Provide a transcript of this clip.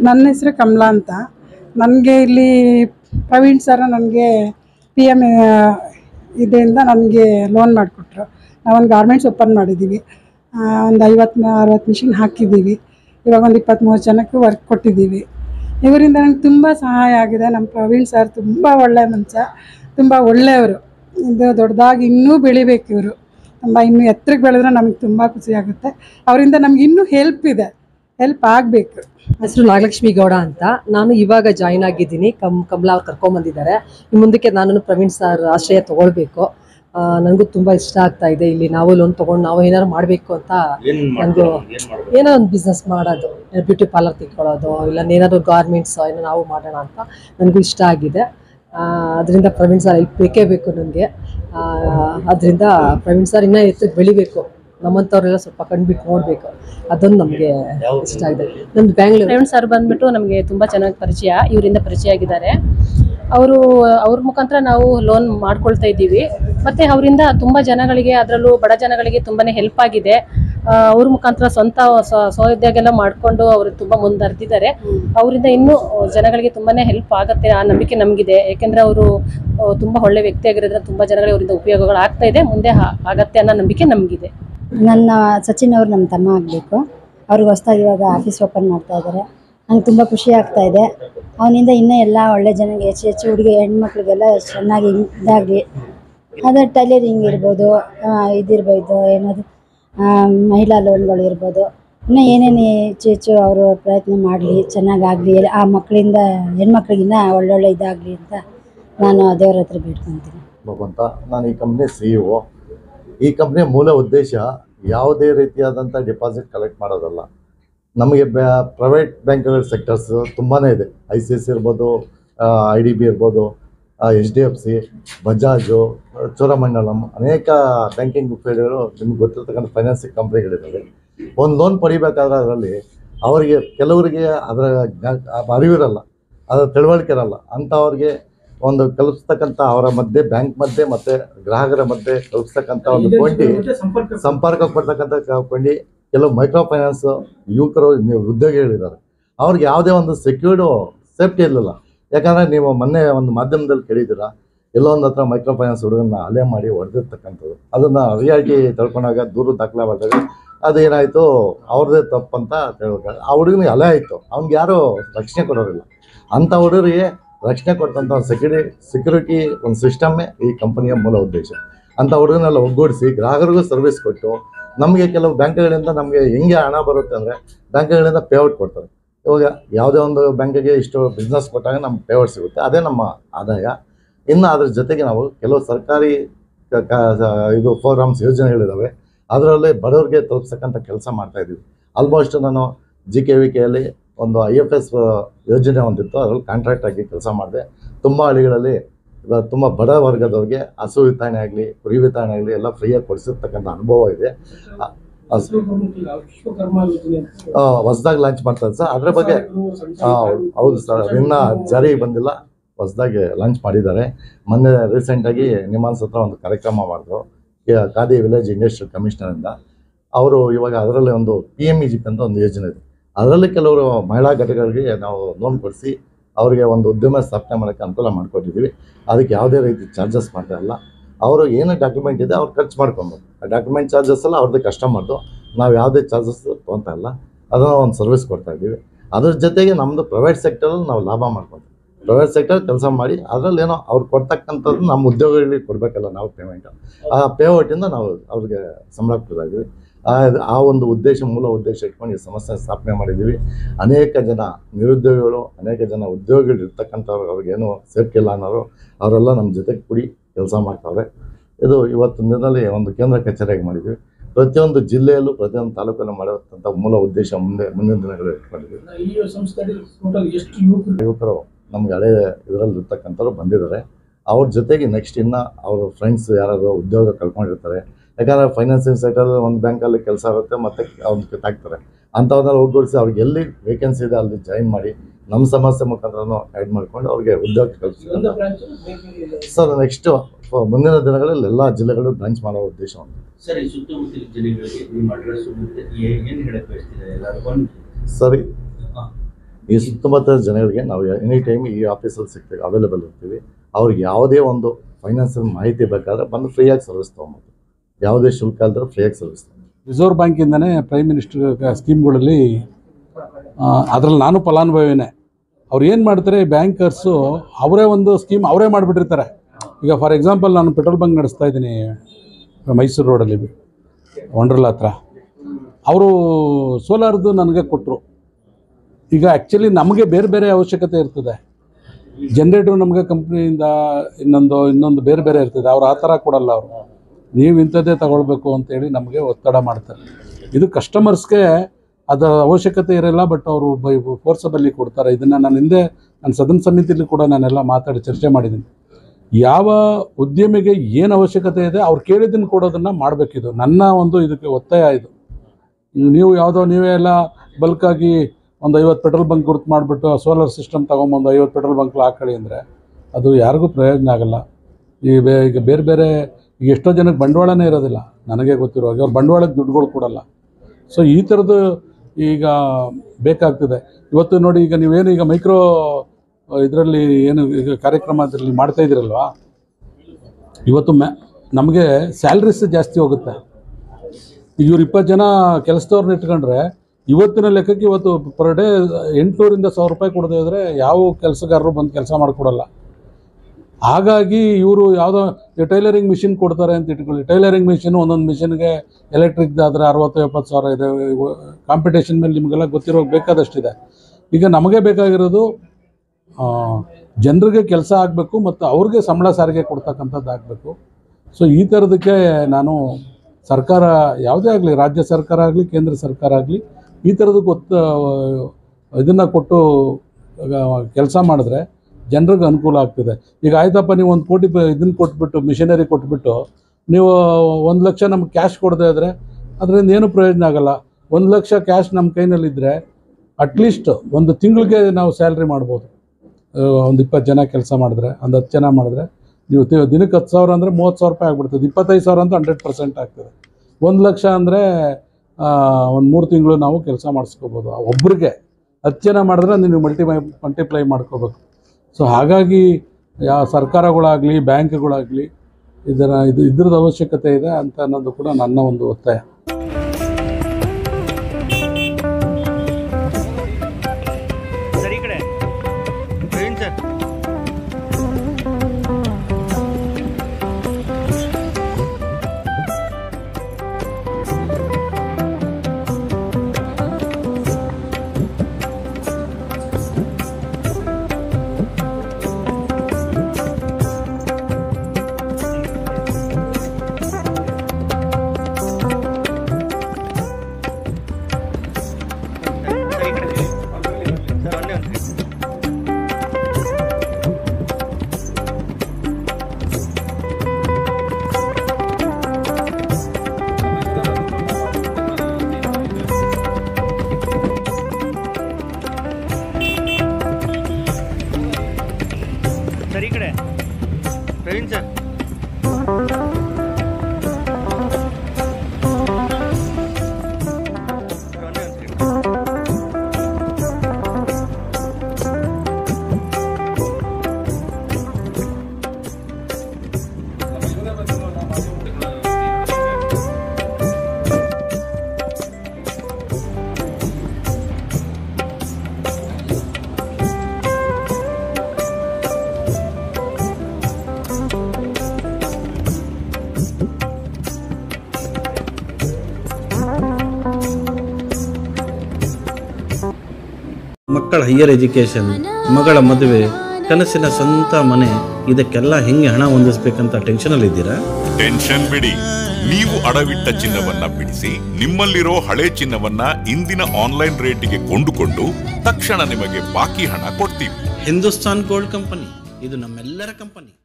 ನನ್ನ ಹೆಸರು ಕಮಲಾ ಅಂತ ನನಗೆ ಇಲ್ಲಿ ಪ್ರವೀಣ್ ಸರ್ ನನಗೆ ಪಿ ಎಮ್ ಇದರಿಂದ ನನಗೆ ಲೋನ್ ಮಾಡಿಕೊಟ್ರು ನಾವೊಂದು ಗಾರ್ಮೆಂಟ್ಸ್ ಓಪನ್ ಮಾಡಿದ್ದೀವಿ ಒಂದು ಐವತ್ತು ಅರವತ್ತು ಮಿಷಿನ್ ಹಾಕಿದ್ದೀವಿ ಇವಾಗ ಒಂದು ಇಪ್ಪತ್ತ್ಮೂವತ್ತು ಜನಕ್ಕೆ ವರ್ಕ್ ಕೊಟ್ಟಿದ್ದೀವಿ ಇವರಿಂದ ನನಗೆ ತುಂಬ ಸಹಾಯ ಆಗಿದೆ ನಮ್ಮ ಪ್ರವೀಣ್ ಸರ್ ತುಂಬ ಒಳ್ಳೆಯ ಮನುಷ್ಯ ತುಂಬ ಒಳ್ಳೆಯವರು ಇದು ದೊಡ್ಡದಾಗಿ ಇನ್ನೂ ಬೆಳಿಬೇಕು ಇವರು ತುಂಬ ಇನ್ನೂ ಎತ್ತರಕ್ಕೆ ಬೆಳೆದ್ರೆ ನಮ್ಗೆ ತುಂಬ ಖುಷಿ ಆಗುತ್ತೆ ಅವರಿಂದ ನಮ್ಗೆ ಇನ್ನೂ ಹೆಲ್ಪ್ ಇದೆ ಹೆಲ್ಪ್ ಆಗಬೇಕು ಹೆಸರು ನಾಗಲಕ್ಷ್ಮಿ ಗೌಡ ಅಂತ ನಾನು ಇವಾಗ ಜಾಯಿನ್ ಆಗಿದ್ದೀನಿ ಕಮ್ ಕಮಲಾ ಅವ್ರು ಕರ್ಕೊಂಬಂದಿದ್ದಾರೆ ಇನ್ನು ಮುಂದಕ್ಕೆ ನಾನು ಪ್ರವೀಣ್ ಸರ್ ಆಶ್ರಯ ತಗೊಳ್ಬೇಕು ನನಗೂ ತುಂಬ ಇಷ್ಟ ಆಗ್ತಾ ಇದೆ ಇಲ್ಲಿ ನಾವು ಲೋನ್ ತೊಗೊಂಡು ನಾವು ಏನಾದ್ರು ಮಾಡಬೇಕು ಅಂತ ಏನ್ ಒಂದು ಮಾಡ್ತೀರಾ ಏನ್ ಮಾಡ್ಬೇಕು ಏನೋ ಒಂದು ಬಿಸ್ನೆಸ್ ಮಾಡೋದು ಬ್ಯೂಟಿ ಪಾರ್ಲರ್ ತಿಳ್ಕೊಳ್ಳೋದು ಇಲ್ಲ ಏನಾದ್ರು ಗಾರ್ಮೆಂಟ್ಸ್ ಏನೋ ನಾವು ಮಾಡೋಣ ಅಂತ ನನಗೂ ಇಷ್ಟ ಆಗಿದೆ ಅದರಿಂದ ಪ್ರವೀಣ್ ಸರ್ ಹೆಲ್ಪ್ ಬೇಕೇ ಬೇಕು ನನಗೆ ಅದರಿಂದ ಪ್ರವೀಣ್ ಸರ್ ಇನ್ನೂ ಎತ್ತಕ್ಕೆ ಬೆಳಿಬೇಕು ನಮ್ಮಂಥವ್ರೆಲ್ಲ ಸ್ವಲ್ಪ ಕಣ್ಬಿಟ್ಟು ನೋಡಬೇಕು ಅದೊಂದು ನಮಗೆ ಇಷ್ಟ ಆಗಿದೆ ನಮ್ದು ಬ್ಯಾಂಗ್ಳೂರು ರೇವಣ್ ಸರ್ ಬಂದ್ಬಿಟ್ಟು ನಮಗೆ ತುಂಬ ಚೆನ್ನಾಗಿ ಪರಿಚಯ ಇವರಿಂದ ಪರಿಚಯ ಆಗಿದ್ದಾರೆ ಅವರು ಅವ್ರ ಮುಖಾಂತರ ನಾವು ಲೋನ್ ಮಾಡ್ಕೊಳ್ತಾ ಇದ್ದೀವಿ ಮತ್ತು ಅವರಿಂದ ತುಂಬ ಜನಗಳಿಗೆ ಅದರಲ್ಲೂ ಬಡ ಜನಗಳಿಗೆ ತುಂಬಾ ಹೆಲ್ಪ್ ಆಗಿದೆ ಆ, ಅವ್ರ ಮುಖಾಂತರ ಸ್ವಂತ ಸ್ವ- ಸ್ವಉದ್ಯೋಗ ಎಲ್ಲ ಮಾಡಿಕೊಂಡು ಅವರು ತುಂಬ ಮುಂದುವರೆದಿದ್ದಾರೆ ಅವರಿಂದ ಇನ್ನೂ ಜನಗಳಿಗೆ ತುಂಬಾ ಹೆಲ್ಪ್ ಆಗುತ್ತೆ ಆ ನಂಬಿಕೆ ನಮಗಿದೆ ಯಾಕೆಂದರೆ ಅವರು ತುಂಬ ಒಳ್ಳೆ ವ್ಯಕ್ತಿ ಆಗಿರೋದ್ರಿಂದ ತುಂಬ ಜನಗಳಿಗೆ ಅವರಿಂದ ಉಪಯೋಗಗಳು ಆಗ್ತಾ ಇದೆ ಮುಂದೆ ಆ- ಆಗತ್ತೆ ಅನ್ನೋ ನಂಬಿಕೆ ನಮಗಿದೆ ನನ್ನ ಸಚಿನ್ ಅವ್ರು ನಮ್ಮ ತಮ್ಮ ಆಗಬೇಕು ಅವ್ರಿಗೆ ಹೊಸ್ದಾಗಿ ಇವಾಗ ಆಫೀಸ್ ಓಪನ್ ಮಾಡ್ತಾ ಇದ್ದಾರೆ ನಂಗೆ ತುಂಬ ಖುಷಿ ಆಗ್ತಾ ಇದೆ ಅವನಿಂದ ಇನ್ನೂ ಎಲ್ಲ ಒಳ್ಳೆ ಜನಗೆ ಹೆಚ್ಚು ಹೆಚ್ಚು ಹುಡುಗಿ ಹೆಣ್ಮಕ್ಳಿಗೆಲ್ಲ ಚೆನ್ನಾಗಿ ಇದಾಗಲಿ ಅದೇ ಟೈಲರಿಂಗ್ ಇರ್ಬೋದು ಆ, ಇದಿರ್ಬೋದು ಏನದು ಆ, ಮಹಿಳಾ ಲೋನ್ಗಳು ಇರ್ಬೋದು ಇನ್ನೂ ಏನೇನು ಹೆಚ್ಚು ಹೆಚ್ಚು ಅವರು ಪ್ರಯತ್ನ ಮಾಡಲಿ ಚೆನ್ನಾಗಾಗಲಿ ಆ ಮಕ್ಕಳಿಂದ ಹೆಣ್ಮಕ್ಳಿಗಿನ್ನ ಒಳ್ಳೊಳ್ಳೆ ಇದಾಗಲಿ ಅಂತ ನಾನು ದೇವ್ರ ಹತ್ರ ಬೇಡ್ಕೊತೀನಿ ಭಗವಂತ ನಾನು ಈ ಕಂಪ್ನಿ ಸಿ ಇ ಈ ಕಂಪ್ನಿಯ ಮೂಲ ಉದ್ದೇಶ ಯಾವುದೇ ರೀತಿಯಾದಂಥ ಡಿಪಾಸಿಟ್ ಕಲೆಕ್ಟ್ ಮಾಡೋದಲ್ಲ ನಮಗೆ ಬ್ಯಾ ಪ್ರೈವೇಟ್ ಬ್ಯಾಂಕ್ಗಳ ಸೆಕ್ಟರ್ಸ್ ತುಂಬಾ ಇದೆ ಐ ಸಿ ಎಸ್ ಇರ್ಬೋದು ಐ ಡಿ ಬಿ ಇರ್ಬೋದು H D F C Bajaj Cholamandalam ಅನೇಕ ಬ್ಯಾಂಕಿಂಗ್ ಫೀಲ್ಡ್ಗಳು ನಿಮ್ಗೆ ಗೊತ್ತಿರ್ತಕ್ಕಂಥ ಫೈನಾನ್ಸಿಂಗ್ ಕಂಪ್ನಿಗಳಿದ್ದಾವೆ ಒಂದು ಲೋನ್ ಪಡಿಬೇಕಾದ್ರೆ ಅದರಲ್ಲಿ ಅವರಿಗೆ ಕೆಲವರಿಗೆ ಅದರ ಜ್ಞಾ- ಅರಿವಿರಲ್ಲ ಅದರ ತಿಳುವಳಿಕೆ ಇರಲ್ಲ ಅಂಥವ್ರಿಗೆ ಒಂದು ಕಲಿಸ್ತಕ್ಕಂಥ ಅವರ ಮಧ್ಯೆ ಬ್ಯಾಂಕ್ ಮಧ್ಯೆ ಮತ್ತು ಗ್ರಾಹಕರ ಮಧ್ಯೆ ಕಲಿಸ್ತಕ್ಕಂಥ ಒಂದು ಕೊಂಡಿ ಸಂಪರ್ಕ ಕೊಡ್ತಕ್ಕಂಥ ಕ- ಕೊಂಡಿ ಕೆಲವು ಮೈಕ್ರೋ ಫೈನಾನ್ಸ್ ಯುವಕರು ನೀವು ಉದ್ಯೋಗಿಗಳಿದ್ದಾರೆ ಅವ್ರಿಗೆ ಯಾವುದೇ ಒಂದು ಸೆಕ್ಯೂರ್ಡು ಸೇಫ್ಟಿ ಇರಲಿಲ್ಲ ಯಾಕಂದರೆ ನೀವು ಮೊನ್ನೆ ಒಂದು ಮಾಧ್ಯಮದಲ್ಲಿ ಕೇಳಿದ್ದೀರಾ ಎಲ್ಲೋ ಒಂದು ಹತ್ರ ಮೈಕ್ರೋ ಫೈನಾನ್ಸ್ ಹುಡುಗನ್ನ ಅಲೆ ಮಾಡಿ ಹೊಡೆದಿರ್ತಕ್ಕಂಥದ್ದು ಅದನ್ನು ರಿಯಾಲಿಟಿ ತಿಳ್ಕೊಂಡಾಗ ದೂರು ದಾಖಲೆ ಮಾಡಿದಾಗ ಅದೇನಾಯಿತು ಅವ್ರದ್ದೇ ತಪ್ಪು ಅಂತ ತಿಳ್ಕೊಂಡು ಆ ಹುಡುಗನಿಗೆ ಅಲೆ ಆಯಿತು ಅವ್ನಿಗೆ ಯಾರೂ ರಕ್ಷಣೆ ಕೊಡೋರಿಲ್ಲ ಅಂಥ ಹುಡುಗರಿಗೆ ರಕ್ಷಣೆ ಕೊಡ್ತಂಥ ಒಂದು ಸೆಕ್ಯೂರಿ ಸೆಕ್ಯೂರಿಟಿ ಒಂದು ಸಿಸ್ಟಮ್ಮೇ ಈ ಕಂಪನಿಯ ಮೂಲ ಉದ್ದೇಶ ಅಂಥ ಹುಡುಗನೆಲ್ಲ ಒಗ್ಗೂಡಿಸಿ ಗ್ರಾಹಕರಿಗೂ ಸರ್ವಿಸ್ ಕೊಟ್ಟು ನಮಗೆ ಕೆಲವು ಬ್ಯಾಂಕ್ಗಳಿಂದ ನಮಗೆ ಹೆಂಗೆ ಹಣ ಬರುತ್ತೆ ಅಂದರೆ ಬ್ಯಾಂಕ್ಗಳಿಂದ ಪೇಔಟ್ ಕೊಡ್ತಾರೆ ಇವಾಗ ಯಾವುದೇ ಒಂದು ಬ್ಯಾಂಕಿಗೆ ಇಷ್ಟು ಬಿಸ್ನೆಸ್ ಕೊಟ್ಟಾಗ ನಮ್ಗೆ ಪೇಔಟ್ ಸಿಗುತ್ತೆ ಅದೇ ನಮ್ಮ ಆದಾಯ ಇನ್ನು ಅದ್ರ ಜೊತೆಗೆ ನಾವು ಕೆಲವು ಸರ್ಕಾರಿ ಕ- ಕ- ಇದು ಪ್ರೋಗ್ರಾಮ್ಸ್ ಯೋಜನೆಗಳಿದ್ದಾವೆ ಅದರಲ್ಲಿ ಬಡವರಿಗೆ ತಲುಪಿಸ್ತಕ್ಕಂಥ ಕೆಲಸ ಮಾಡ್ತಾ ಇದ್ದೀವಿ ಆಲ್ಮೋಸ್ಟ್ ನಾನು ಜಿ ಕೆ ವಿ ಕೆಯಲ್ಲಿ ಒಂದು ಐ ಎಫ್ ಎಸ್ ಯೋಜನೆ ಒಂದಿತ್ತು ಅದರಲ್ಲಿ ಕಾಂಟ್ರಾಕ್ಟ್ ಆಗಿ ಕೆಲಸ ಮಾಡಿದೆ ತುಂಬ ಹಳ್ಳಿಗಳಲ್ಲಿ ಇವಾಗ ತುಂಬ ಬಡ ವರ್ಗದವ್ರಿಗೆ ಹಸು ವಿತರಣೆ ಆಗಲಿ ಕುರಿ ವಿತರಣೆ ಆಗಲಿ ಎಲ್ಲ ಫ್ರೀಯಾಗಿ ಕೊಡಿಸಿರ್ತಕ್ಕಂಥ ಅನುಭವ ಇದೆ ಹೊಸದಾಗಿ ಲಾಂಚ್ ಮಾಡ್ತಾರೆ ಸರ್ ಅದ್ರ ಬಗ್ಗೆ ಆ, ಹೌದು ಸರ್ ಇನ್ನ ಜಾರಿಗೆ ಬಂದಿಲ್ಲ ಹೊಸದಾಗಿ ಲಾಂಚ್ ಮಾಡಿದ್ದಾರೆ ಮೊನ್ನೆ ರೀಸೆಂಟಾಗಿ ನಿಮಾನ್ಸ್ ಹತ್ರ ಒಂದು ಕಾರ್ಯಕ್ರಮ ಮಾಡಿದ್ರು ಕೆ- ಖಾದಿ ವಿಲೇಜ್ ಇಂಡಸ್ಟ್ರಿಯಲ್ ಕಮಿಷನರಿಂದ ಅವರು ಇವಾಗ ಅದರಲ್ಲಿ ಒಂದು P M E G P ಅಂತ ಒಂದು ಯೋಜನೆ ಇದೆ ಅದರಲ್ಲಿ ಕೆಲವರು ಮಹಿಳಾ ಘಟಕಗಳಿಗೆ ನಾವು ಲೋನ್ ಕೊಡಿಸಿ ಅವರಿಗೆ ಒಂದು ಉದ್ಯಮ ಸ್ಥಾಪನೆ ಮಾಡೋಕ್ಕೆ ಅನುಕೂಲ ಮಾಡಿಕೊಟ್ಟಿದ್ದೀವಿ ಅದಕ್ಕೆ ಯಾವುದೇ ರೀತಿ ಚಾರ್ಜಸ್ ಮಾಡ್ತಾ ಇಲ್ಲ ಅವರು ಏನು ಡಾಕ್ಯುಮೆಂಟ್ ಇದೆ ಅವ್ರು ಖರ್ಚು ಮಾಡ್ಕೊಬೋದು ಆ ಡಾಕ್ಯುಮೆಂಟ್ ಚಾರ್ಜಸ್ ಎಲ್ಲ ಅವ್ರದ್ದು ಕಸ್ಟಮರ್ದು ನಾವು ಯಾವುದೇ ಚಾರ್ಜಸ್ ತೊಗೊತಾ ಇಲ್ಲ ಅದನ್ನು ಒಂದು ಸರ್ವಿಸ್ ಕೊಡ್ತಾ ಇದ್ದೀವಿ ಅದ್ರ ಜೊತೆಗೆ ನಮ್ಮದು ಪ್ರೈವೇಟ್ ಸೆಕ್ಟರಲ್ಲಿ ನಾವು ಲಾಭ ಮಾಡ್ಕೊತೀವಿ ಪ್ರೈವೇಟ್ ಸೆಕ್ಟರ್ ಕೆಲಸ ಮಾಡಿ ಅದರಲ್ಲಿ ಏನೋ ಅವ್ರು ಕೊಡ್ತಕ್ಕಂಥದ್ದು ನಮ್ಮ ಉದ್ಯೋಗಗಳಿಗೆ ಕೊಡಬೇಕಲ್ಲ ನಾವು ಪೇಮೆಂಟು ಆ ಪೇಔಟಿಂದ ನಾವು ಅವ್ರಿಗೆ ಸಂಬಳ ಕೊಡ್ತಾ ಇದ್ದೀವಿ ಆ ಆ ಒಂದು ಉದ್ದೇಶ ಮೂಲ ಉದ್ದೇಶ ಇಟ್ಕೊಂಡು ಈ ಸಂಸ್ಥೆ ಸ್ಥಾಪನೆ ಮಾಡಿದ್ದೀವಿ ಅನೇಕ ಜನ ನಿರುದ್ಯೋಗಿಗಳು ಅನೇಕ ಜನ ಉದ್ಯೋಗಿಗಳು ಇರ್ತಕ್ಕಂಥವ್ರು ಅವ್ರಿಗೇನು ಸೇಫ್ಟಿ ಇಲ್ಲ ಅನ್ನೋರು ಅವರೆಲ್ಲ ನಮ್ಮ ಜೊತೆಗೆ ಕೂಡಿ ಕೆಲಸ ಮಾಡ್ತಾವ್ರೆ ಇದು ಇವತ್ತಿನ ದಿನದಲ್ಲಿ ಒಂದು ಕೇಂದ್ರ ಕಚೇರಿಯಾಗಿ ಮಾಡಿದ್ವಿ ಪ್ರತಿಯೊಂದು ಜಿಲ್ಲೆಯಲ್ಲೂ ಪ್ರತಿಯೊಂದು ತಾಲೂಕಲ್ಲೂ ಮಾಡುವಂಥ ಮೂಲ ಉದ್ದೇಶ ಮುಂದೆ ಮುಂದಿನ ದಿನಗಳು ಇಟ್ಕೊಂಡಿದ್ದೀವಿ ಈ ಸಂಸ್ಥೆಯಲ್ಲಿ ಟೋಟಲ್ ಎಷ್ಟು ಯುವಕರು ಯುವಕರು ನಮ್ಗೆ ಹಳೆ ಇದರಲ್ಲಿ ಇರ್ತಕ್ಕಂಥವ್ರು ಬಂದಿದ್ದಾರೆ ಅವ್ರ ಜೊತೆಗೆ ನೆಕ್ಸ್ಟ್ ಇನ್ನು ಅವ್ರ ಫ್ರೆಂಡ್ಸ್ ಯಾರಾದ್ರು ಉದ್ಯೋಗ ಕಳ್ಕೊಂಡಿರ್ತಾರೆ ಯಾಕಂದರೆ ಫೈನಾನ್ಸಿಯಲ್ ಸೆಕ್ಟರ್ ಒಂದು ಬ್ಯಾಂಕಲ್ಲಿ ಕೆಲಸ ಇರುತ್ತೆ ಮತ್ತು ಅವ್ನು ಕಿತ್ತಾಕ್ತಾರೆ ಅಂಥವ್ರನ್ನ ಒಗ್ಗೂಡಿಸಿ ಅವ್ರಿಗೆ ಎಲ್ಲಿ ವೇಕೆನ್ಸಿ ಇದೆ ಅಲ್ಲಿ ಜಾಯಿನ್ ಮಾಡಿ ನಮ್ಮ ಸಮಸ್ಯೆ ಮುಖಾಂತರನೂ ಆ್ಯಡ್ ಮಾಡ್ಕೊಂಡು ಅವ್ರಿಗೆ ಉದ್ಯೋಗ ಒಂದು ಕಲ್ಪಿಸ್ತಾರೆ ಬ್ರಾಂಚ್ ಬೇರೆ ಇಲ್ಲ ಸರ್ ನೆಕ್ಸ್ಟ್ ಮುಂದಿನ ದಿನಗಳಲ್ಲಿ ಎಲ್ಲ ಜಿಲ್ಲೆಗಳು ಬ್ರಾಂಚ್ ಮಾಡೋ ಉದ್ದೇಶ ಒಂದು ಸರ್ ಈ ಸುತ್ತಮುತ್ತಲ ಜನಗಳಿಗೆ ನಿಮ್ಮ ಅಡ್ರೆಸ್ ಮತ್ತೆ ಏನ್ ಹೇಳಕ್ ಬಯಸ್ತೀರಾ ಎಲ್ಲರೂ ಒಂದು ಸರಿ ಈ ಸುತ್ತಮುತ್ತ ಜನಗಳಿಗೆ ನಾವು ಎನಿ ಟೈಮ್ ಈ ಆಫೀಸಲ್ಲಿ ಸಿಗ್ತೀವಿ ಅವೈಲೇಬಲ್ ಇರ್ತೀವಿ ಅವ್ರಿಗೆ ಯಾವುದೇ ಒಂದು ಫೈನಾನ್ಸಿಯಲ್ ಮಾಹಿತಿ ಬೇಕಾದ್ರೆ ಬಂದು ಫ್ರೀಯಾಗಿ ಸರ್ವಿಸ್ ತೊಗೊಬೋದು ಯಾವುದೇ ಶುಲ್ಕ ಅಲ್ಲದ್ರೆ ಫ್ರೀಯಾಗಿ ಸರ್ವಿಸ್ ತೊಗೊಬೋದು ರಿಸರ್ವ್ ಬ್ಯಾಂಕಿಂದನೇ ಪ್ರೈಮ್ ಮಿನಿಸ್ಟರ್ ಸ್ಕೀಮ್ಗಳಲ್ಲಿ ಅದರಲ್ಲಿ ನಾನು ಫಲಾನುಭವಿನೇ ಅವ್ರು ಏನು ಮಾಡ್ತಾರೆ ಬ್ಯಾಂಕರ್ಸು ಅವರೇ ಒಂದು ಸ್ಕೀಮ್ ಅವರೇ ಮಾಡಿಬಿಟ್ಟಿರ್ತಾರೆ ಈಗ ಫಾರ್ ಎಕ್ಸಾಂಪಲ್ ನಾನು ಪೆಟ್ರೋಲ್ ಬಂಕ್ ನಡೆಸ್ತಾ ಇದ್ದೀನಿ ಮೈಸೂರು ರೋಡಲ್ಲಿ ವಂಡ್ರಲ್ಲ ಹತ್ರ ಅವರು ಸೋಲಾರ್ದು ನನಗೆ ಕೊಟ್ಟರು ಈಗ ಆ್ಯಕ್ಚುಲಿ ನಮಗೆ ಬೇರೆ ಬೇರೆ ಅವಶ್ಯಕತೆ ಇರ್ತದೆ ಜನ್ರೇಟ್ರು ನಮಗೆ ಕಂಪ್ನಿಯಿಂದ ಇನ್ನೊಂದು ಇನ್ನೊಂದು ಬೇರೆ ಬೇರೆ ಇರ್ತದೆ ಅವ್ರು ಆ ಥರ ಕೊಡಲ್ಲ ಅವರು ನೀವು ಇಂಥದ್ದೇ ತಗೊಳ್ಬೇಕು ಅಂತೇಳಿ ನಮಗೆ ಒತ್ತಡ ಮಾಡ್ತಾರೆ ಇದು ಕಸ್ಟಮರ್ಸ್ಗೆ ಅದರ ಅವಶ್ಯಕತೆ ಇರಲ್ಲ ಬಟ್ ಅವರು ಬೈ ಫೋರ್ಸಬಲ್ಲಿ ಕೊಡ್ತಾರೆ ಇದನ್ನು ನಾನು ಹಿಂದೆ ನನ್ನ ಸದನ ಸಮಿತಿಯಲ್ಲಿ ಕೂಡ ನಾನೆಲ್ಲ ಮಾತಾಡಿ ಚರ್ಚೆ ಮಾಡಿದ್ದೀನಿ ಯಾವ ಉದ್ಯಮಿಗೆ ಏನು ಅವಶ್ಯಕತೆ ಇದೆ ಅವ್ರು ಕೇಳಿದ್ದನ್ನು ಕೊಡೋದನ್ನು ಮಾಡಬೇಕಿದು ನನ್ನ ಒಂದು ಇದಕ್ಕೆ ಒತ್ತಾಯ ಇದು ನೀವು ಯಾವುದೋ ನೀವೇ ಎಲ್ಲ ಬಲ್ಕಾಗಿ ಒಂದು ಐವತ್ತು ಪೆಟ್ರೋಲ್ ಬಂಕ್ ಗುರುತು ಮಾಡಿಬಿಟ್ಟು ಸೋಲಾರ್ ಸಿಸ್ಟಮ್ ತೊಗೊಂಬಂದು ಐವತ್ತು ಪೆಟ್ರೋಲ್ ಬಂಕ್ಲು ಹಾಕೊಳ್ಳಿ ಅಂದರೆ ಅದು ಯಾರಿಗೂ ಪ್ರಯೋಜನ ಆಗಲ್ಲ ಈ ಬೇ ಈಗ ಬೇರೆ ಬೇರೆ ಈಗ ಎಷ್ಟೋ ಜನಕ್ಕೆ ಬಂಡವಾಳನೇ ಇರೋದಿಲ್ಲ ನನಗೆ ಗೊತ್ತಿರೋ ಹಾಗೆ ಅವ್ರು ಬಂಡವಾಳಕ್ಕೆ ದುಡ್ಡುಗಳು ಕೊಡಲ್ಲ ಸೊ ಈ ಥರದ್ದು ಈಗ ಬೇಕಾಗ್ತದೆ ಇವತ್ತು ನೋಡಿ ಈಗ ನೀವೇನು ಈಗ ಮೈಕ್ರೋ ಇದರಲ್ಲಿ ಏನು ಈಗ ಕಾರ್ಯಕ್ರಮ ಅದರಲ್ಲಿ ಮಾಡ್ತಾ ಇದ್ದೀರಲ್ವಾ ಇವತ್ತು ಮ್ಯಾ ನಮಗೆ ಸ್ಯಾಲ್ರೀಸ್ ಜಾಸ್ತಿ ಹೋಗುತ್ತೆ ಈಗ ಇವ್ರು ಇಪ್ಪತ್ತು ಜನ ಕೆಲಸದವ್ರನ್ನ ಇಟ್ಕೊಂಡ್ರೆ ಇವತ್ತಿನ ಲೆಕ್ಕಕ್ಕೆ ಇವತ್ತು ಪರ್ ಡೇ ಎಂಟುನೂರಿಂದ ಸಾವಿರ ರೂಪಾಯಿ ಕೊಡದೇ ಇದ್ದರೆ ಯಾವ ಕೆಲಸಗಾರರು ಬಂದು ಕೆಲಸ ಮಾಡಿಕೊಡಲ್ಲ ಹಾಗಾಗಿ ಇವರು ಯಾವುದೋ ಟೈಲರಿಂಗ್ ಮಿಷಿನ್ ಕೊಡ್ತಾರೆ ಅಂತ ಇಟ್ಕೊಳ್ಳಿ ಟೈಲರಿಂಗ್ ಮಿಷಿನ್ ಒಂದೊಂದು ಮಿಷಿನ್ಗೆ ಎಲೆಕ್ಟ್ರಿಕ್ದಾದರೆ ಅರವತ್ತು ಎಪ್ಪತ್ತು ಸಾವಿರ ಇದೆ ಕಾಂಪಿಟೇಷನ್ ಮೇಲೆ ನಿಮಗೆಲ್ಲ ಗೊತ್ತಿರೋ ಬೇಕಾದಷ್ಟಿದೆ ಈಗ ನಮಗೆ ಬೇಕಾಗಿರೋದು ಜನರಿಗೆ ಕೆಲಸ ಆಗಬೇಕು ಮತ್ತು ಅವ್ರಿಗೆ ಸಂಬಳ ಸಾರಿಗೆ ಕೊಡ್ತಕ್ಕಂಥದ್ದು ಆಗಬೇಕು ಸೊ ಈ ಥರದಕ್ಕೆ ನಾನು ಸರ್ಕಾರ ಯಾವುದೇ ಆಗಲಿ ರಾಜ್ಯ ಸರ್ಕಾರ ಆಗಲಿ ಕೇಂದ್ರ ಸರ್ಕಾರ ಆಗಲಿ ಈ ಥರದಕ್ಕೆ ಒತ್ತ ಇದನ್ನು ಕೊಟ್ಟು ಕೆಲಸ ಮಾಡಿದ್ರೆ ಜನರಿಗೆ ಅನುಕೂಲ ಆಗ್ತದೆ ಈಗ ಆಯ್ತಪ್ಪ ನೀವು ಒಂದು ಕೋಟಿ ಇದನ್ನು ಕೊಟ್ಬಿಟ್ಟು ಮಿಷನರಿ ಕೊಟ್ಬಿಟ್ಟು ನೀವು ಒಂದು ಲಕ್ಷ ನಮ್ಗೆ ಕ್ಯಾಶ್ ಕೊಡದೇ ಇದ್ದರೆ ಅದರಿಂದ ಏನು ಪ್ರಯೋಜನ ಆಗಲ್ಲ ಒಂದು ಲಕ್ಷ ಕ್ಯಾಶ್ ನಮ್ಮ ಕೈನಲ್ಲಿದ್ದರೆ ಅಟ್ಲೀಸ್ಟ್ ಒಂದು ತಿಂಗಳಿಗೆ ನಾವು ಸ್ಯಾಲ್ರಿ ಮಾಡ್ಬೋದು ಆ, ಒಂದು ಇಪ್ಪತ್ತು ಜನ ಕೆಲಸ ಮಾಡಿದ್ರೆ ಒಂದು ಹತ್ತು ಜನ ಮಾಡಿದ್ರೆ ನೀವು ತಿ- ದಿನಕ್ಕೆ ಹತ್ತು ಸಾವಿರ ಅಂದರೆ ಮೂವತ್ತು ಸಾವಿರ ರೂಪಾಯಿ ಆಗ್ಬಿಡ್ತದೆ ಇಪ್ಪತ್ತೈದು ಸಾವಿರ ಅಂತ ಹಂಡ್ರೆಡ್ ಪರ್ಸೆಂಟ್ ಆಗ್ತದೆ ಒಂದು ಲಕ್ಷ ಅಂದರೆ ಒಂದು ಮೂರು ತಿಂಗಳು ನಾವು ಕೆಲಸ ಮಾಡಿಸ್ಕೋಬೋದು ಒಬ್ರಿಗೆ ಹತ್ತು ಜನ ಮಾಡಿದ್ರೆ ನೀವು ಮಲ್ಟಿ ಮಲ್ಟಿಪ್ಲೈ ಮಾಡ್ಕೋಬೇಕು ಸೊ ಹಾಗಾಗಿ ಯಾವ ಸರ್ಕಾರಗಳಾಗಲಿ ಬ್ಯಾಂಕ್ಗಳಾಗಲಿ ಇದರ ಇದು ಇದ್ರದ್ದು ಅವಶ್ಯಕತೆ ಇದೆ ಅಂತ ಅನ್ನೋದು ಕೂಡ ನನ್ನ ಒಂದು ಒತ್ತಾಯ ಸರ್ ಈ ಕಡೆ ಪ್ರವೀಣ್ ಸರ್ ಸರ್ ಈ ಕಡೆ ಸರ್ ಒಂದೇ ಒಂದು ಸರ್ ಈ ಕಡೆ ಪ್ರವೀಣ್ ಸರ್ ಸರ್ ಒಂದೇ ಒಂದು ಸೆಕೆಂಡ್. ಮಕ್ಕಳ ಹೈಯರ್ ಎಜುಕೇಷನ್ ಮಗಳ ಮದುವೆ ಕನಸಿನ ಸ್ವಂತ ಮನೆ ಇದಕ್ಕೆಲ್ಲ ಹೆಂಗೆ ಹಣ ಹೊಂದಿಸ್ಬೇಕಂತ ಟೆನ್ಷನಲ್ಲಿದ್ದೀರಾ ಟೆನ್ಷನ್ ಬಿಡಿ ನೀವು ಅಡವಿಟ್ಟ ಚಿನ್ನವನ್ನ ಬಿಡಿಸಿ ನಿಮ್ಮಲ್ಲಿರೋ ಹಳೆ ಚಿನ್ನವನ್ನ ಇಂದಿನ ಆನ್ಲೈನ್ ರೇಟಿಗೆ ಕೊಂಡುಕೊಂಡು ತಕ್ಷಣ ನಿಮಗೆ ಬಾಕಿ ಹಣ ಕೊಡ್ತೀವಿ ಹಿಂದೂಸ್ತಾನ್ ಗೋಲ್ಡ್ ಕಂಪನಿ ಇದು ನಮ್ಮೆಲ್ಲರ ಕಂಪನಿ